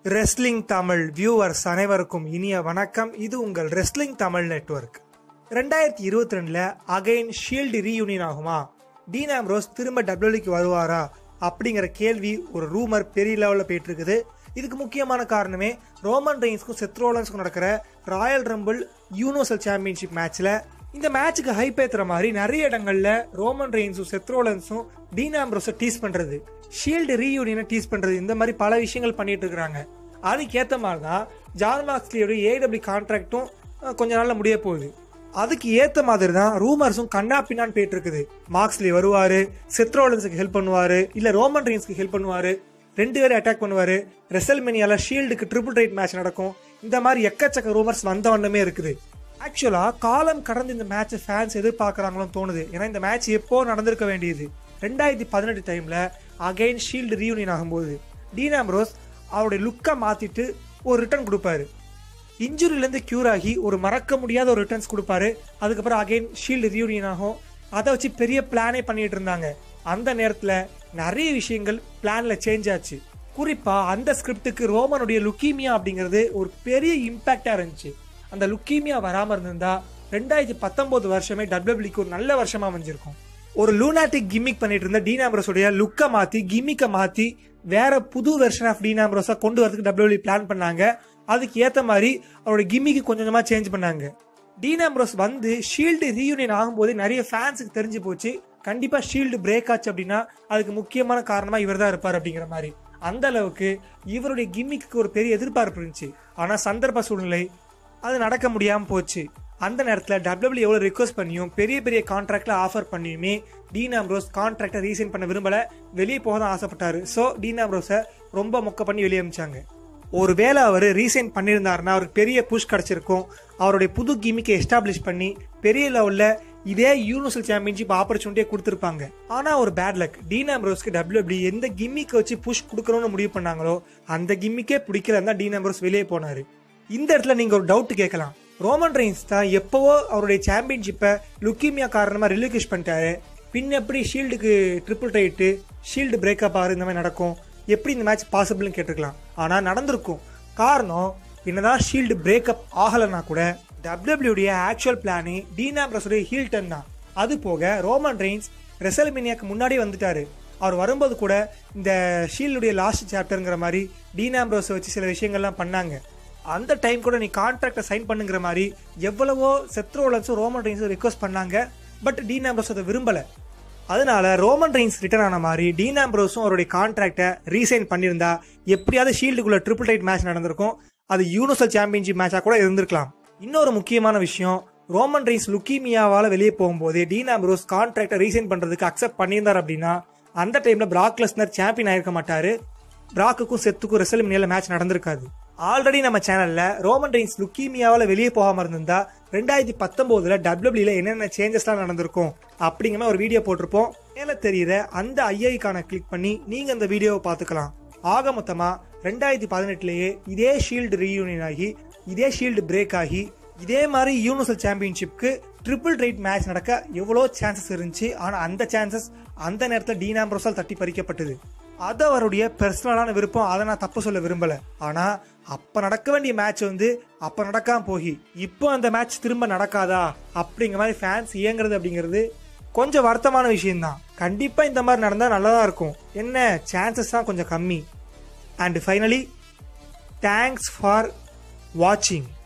wrestling Tamil viewers அனைவருக்கும் இனிய வணக்கம் இது உங்கள் ரெஸ்லிங் தமிழ் நெட்வொர்க் ரெண்டாயிரத்தி இருபத்தி ரெண்டுல அகைன் ஷீல்டு ரீயூனியன் ஆகுமா டீன் ஆம்ரோஸ் திரும்ப டபிள்யூக்கு வருவாரா அப்படிங்கிற கேள்வி ஒரு ரூமர் பெரிய லெவலில் போயிட்டு இருக்குது இதுக்கு முக்கியமான காரணமே ரோமன் ரெயின்ஸ்க்கும் செத்ரோலன்ஸ்க்கும் நடக்கிற ராயல் ரம்பிள் யூனிவர்சல் சாம்பியன்ஷிப் மேட்ச்ல இந்த மேட்சுக்கு ஹைப் ஏத்துற மாதிரி நிறைய இடங்கள்ல ரோமன் ரெயின்ஸும் செத்ரோலன்ஸும் டீன் ஆம்ரோஸை டீஸ் பண்றது ஷீல்டு ரீயூனியனை டீஸ் பண்றது இந்த மாதிரி பல விஷயங்கள் பண்ணிட்டு இருக்காங்க அதுக்கேற்ற மாதிரி தான் ஜான் மாக்ஸ்லியோட ஏடபிள்யூ கான்ட்ராக்டும் கொஞ்ச நாள்ல முடிய போகுது அதுக்கு ஏத்த மாதிரி தான் ரூமர்ஸும் கண்ணா பின்னான்னு போயிட்டு இருக்குது மார்க்ஸ்லி வருவாரு செத்ரோலன்ஸுக்கு ஹெல்ப் பண்ணுவாரு இல்ல ரோமன் ரெயின்ஸ்க்கு ஹெல்ப் பண்ணுவாரு ரெண்டு பேரும் அட்டாக் பண்ணுவாரு ரெசல்மெனியால ஷீல்டுக்கு ட்ரிபிள் ரைட் மேட்ச் நடக்கும் இந்த மாதிரி எக்கச்சக்க ரூமர்ஸ் வந்த வண்ணமே இருக்குது ஆக்சுவலா காலம் கடந்து இந்த மேட்ச் ஃபேன்ஸ் எதிர்பார்க்கறாங்களோன்னு தோணுது ஏன்னா இந்த மேட்ச் எப்போ நடந்திருக்க வேண்டியது ரெண்டாயிரத்தி பதினெட்டு டைம்ல அகைன் ஷீல்டு ரீயூனியன் ஆகும்போது டீன் ஆம்ரோஸ் அவருடைய லுக்கை மாத்திட்டு ஒரு ரிட்டர்ன் கொடுப்பாரு இன்ஜுரியிலேருந்து கியூர் ஆகி ஒரு மறக்க முடியாத ஒரு ரிட்டர்ன்ஸ் கொடுப்பாரு அதுக்கப்புறம் அகைன் ஷீல்டு ரீயூனியன் ஆகும் அதை வச்சு பெரிய பிளானே பண்ணிட்டு இருந்தாங்க அந்த நேரத்தில் நிறைய விஷயங்கள் பிளான்ல சேஞ்ச் ஆச்சு குறிப்பா அந்த ஸ்கிரிப்டுக்கு ரோமனுடைய லுக்கீமியா அப்படிங்கிறது ஒரு பெரிய இம்பாக்டா இருந்துச்சு அந்த லுக்கீமியா வராம இருந்திருந்தா ரெண்டாயிரத்தி பத்தொன்பது வருஷமே டபிள்யூபிளிக்கு ஒரு நல்ல வருஷமா அமைஞ்சிருக்கும் ஒரு லூனாட்டிக் கிம்மிக் பண்ணிட்டு இருந்த டீன் ஆம்ரோஸோடைய லுக்கை மாத்தி கிம்மிக்கை மாத்தி வேற புது வெர்ஷன் ஆஃப் டீன் ஆம்ரோஸா கொண்டு வரதுக்கு டபிள்யூபி பிளான் பண்ணாங்க அதுக்கு ஏத்த மாதிரி அவரோட கிம்மிக்கு கொஞ்சம் கொஞ்சமா சேஞ்ச் பண்ணாங்க டீன் ஆம்ரோஸ் வந்து ஷீல்டு ரீயூனியன் ஆகும்போது நிறைய ஃபேன்ஸுக்கு தெரிஞ்சு போச்சு கண்டிப்பா ஷீல்டு பிரேக் ஆச்சு அப்படின்னா அதுக்கு முக்கியமான காரணமா இவர் தான் இருப்பார் அப்படிங்கிற மாதிரி அந்த அளவுக்கு இவருடைய கிம்மிக்கு ஒரு பெரிய எதிர்பார்ப்பு இருந்துச்சு ஆனா சந்தர்ப்ப சூழ்நிலை அது நடக்க முடியாம போச்சு அந்த நேரத்தில் டபிள்யூபிள்யூ எவ்வளோ ரிக்வஸ்ட் பண்ணியும் பெரிய பெரிய கான்ட்ராக்ட்ல ஆஃபர் பண்ணியுமே டீன் ஆம்ரோஸ் கான்ட்ராக்டை ரீசைன் பண்ண விரும்பல வெளியே போக தான் ஆசைப்பட்டாரு ஸோ டீன் ஆம்ரோஸை ரொம்ப மொக்க பண்ணி வெளியே அமிச்சாங்க ஒருவேளை அவர் ரீசைன் பண்ணியிருந்தாருன்னா அவருக்கு பெரிய புஷ் கிடைச்சிருக்கும் அவருடைய புது கிமிக்கை எஸ்டாப்ளிஷ் பண்ணி பெரிய லெவலில் இதே யூனிவர்சல் சாம்பியன்ஷிப் ஆப்பர்ச்சுனிட்டியை கொடுத்துருப்பாங்க ஆனா ஒரு பேட் லக் டீன் ஆம்ரோஸ்க்கு டபிள்யூபிள்யூ எந்த கிம்மிக்கை வச்சு புஷ் கொடுக்கணும்னு முடிவு பண்ணாங்களோ அந்த கிம்மிக்கே பிடிக்கல தான் டீன் ஆம்ரோஸ் வெளியே போனாரு இந்த இடத்துல நீங்க ஒரு டவுட் கேட்கலாம் ரோமன் ரெயின்ஸ் தான் எப்பவோ அவருடைய சாம்பியன்ஷிப்பை லுக்கீமியா காரணமா ரிலிக்விஷ் பண்ணிட்டாரு பின் எப்படி ஷீல்டுக்கு ட்ரிபிள் ரைட்டு ஷீல்டு பிரேக்கப் ஆகுது இந்த மாதிரி நடக்கும் எப்படி இந்த மேட்ச் பாசிபிள்னு கேட்டிருக்கலாம் ஆனா நடந்திருக்கும் காரணம் என்னதான் ஷீல்டு பிரேக்கப் ஆகலைன்னா கூட டபிள்யூபிள்யூடைய ஆக்சுவல் பிளானே டீன் ஆம்ப்ரஸுடைய ஹீல் டர்ன் தான் அது போக ரோமன் ரெயின்ஸ் ரெசல்மினியாக்கு முன்னாடி வந்துட்டாரு அவர் வரும்போது கூட இந்த ஷீல்டுடைய லாஸ்ட் சாப்டருங்கிற மாதிரி டீன் ஆம்ப்ரோஸை வச்சு சில விஷயங்கள்லாம் பண்ணாங்க அந்த டைம் கூட நீ கான்ட்ராக்டை சைன் பண்ணுங்கிற மாதிரி எவ்வளவோ செத்ரோலன்ஸும் ரோமன் ரெயின்ஸும் ரிக்வஸ்ட் பண்ணாங்க பட் டீன் ஆம்ப்ரோஸ் அதை விரும்பலை அதனால ரோமன் ரெயின்ஸ் ரிட்டர்ன் ஆன மாதிரி டீன் ஆம்ப்ரோஸும் அவருடைய கான்ட்ராக்டை ரீசைன் பண்ணியிருந்தா எப்படியாவது ஷீல்டுக்குள்ள ட்ரிபிள் டைட் மேட்ச் நடந்திருக்கும் அது யூனிவர்சல் சாம்பியன்ஷிப் மேட்சாக கூட இருந்திருக்கலாம் இன்னொரு முக்கியமான விஷயம் ரோமன் ரெயின்ஸ் லுக்கீமியாவால வெளியே போகும்போது டீன் ஆம்ப்ரோஸ் கான்ட்ராக்டை ரீசைன் பண்றதுக்கு அக்செப்ட் பண்ணியிருந்தார் அப்படின்னா அந்த டைம்ல பிராக் லெஸ்னர் சாம்பியன் ஆயிருக்க மாட்டாரு பிராக்குக்கும் செத்துக்கும் ரெசல்மினியால மேட்ச் நடந்திருக்காது ஆல்ரெடி நம்ம சேனல்ல ரோமன் ரெயின்ஸ் லுக்கீமியாவால வெளியே போகாம இருந்திருந்தா ரெண்டாயிரத்தி பத்தொன்பதுல டபிள்யூபிள்யூல என்னென்ன சேஞ்சஸ்லாம் நடந்திருக்கும் அப்படிங்கிற ஒரு வீடியோ போட்டிருப்போம் மேல தெரியுற அந்த ஐஐக்கான கிளிக் பண்ணி நீங்க அந்த வீடியோவை பார்த்துக்கலாம் ஆக மொத்தமா ரெண்டாயிரத்தி பதினெட்டுலயே இதே ஷீல்டு ரீயூனியன் ஆகி இதே ஷீல்டு பிரேக் ஆகி இதே மாதிரி யூனிவர்சல் சாம்பியன்ஷிப்க்கு ட்ரிபிள் ரைட் மேட்ச் நடக்க எவ்வளோ சான்சஸ் இருந்துச்சு ஆனா அந்த சான்சஸ் அந்த நேரத்தில் டீன் ஆம்ப்ரோஸால் தட்டி பறிக்கப்பட்டது அது அவருடைய பர்சனலான விருப்பம் அதை நான் தப்பு சொல்ல விரும்பல ஆனா அப்ப நடக்க வேண்டிய மேட்ச் வந்து அப்ப நடக்காம போகி இப்போ அந்த மேட்ச் திரும்ப நடக்காதா அப்படிங்கிற மாதிரி ஃபேன்ஸ் இயங்குறது அப்படிங்கிறது கொஞ்சம் வருத்தமான விஷயம்தான் கண்டிப்பா இந்த மாதிரி நடந்தா நல்லதா இருக்கும் என்ன சான்சஸ் தான் கொஞ்சம் கம்மி அண்ட் ஃபைனலி தேங்க்ஸ் ஃபார் வாட்சிங்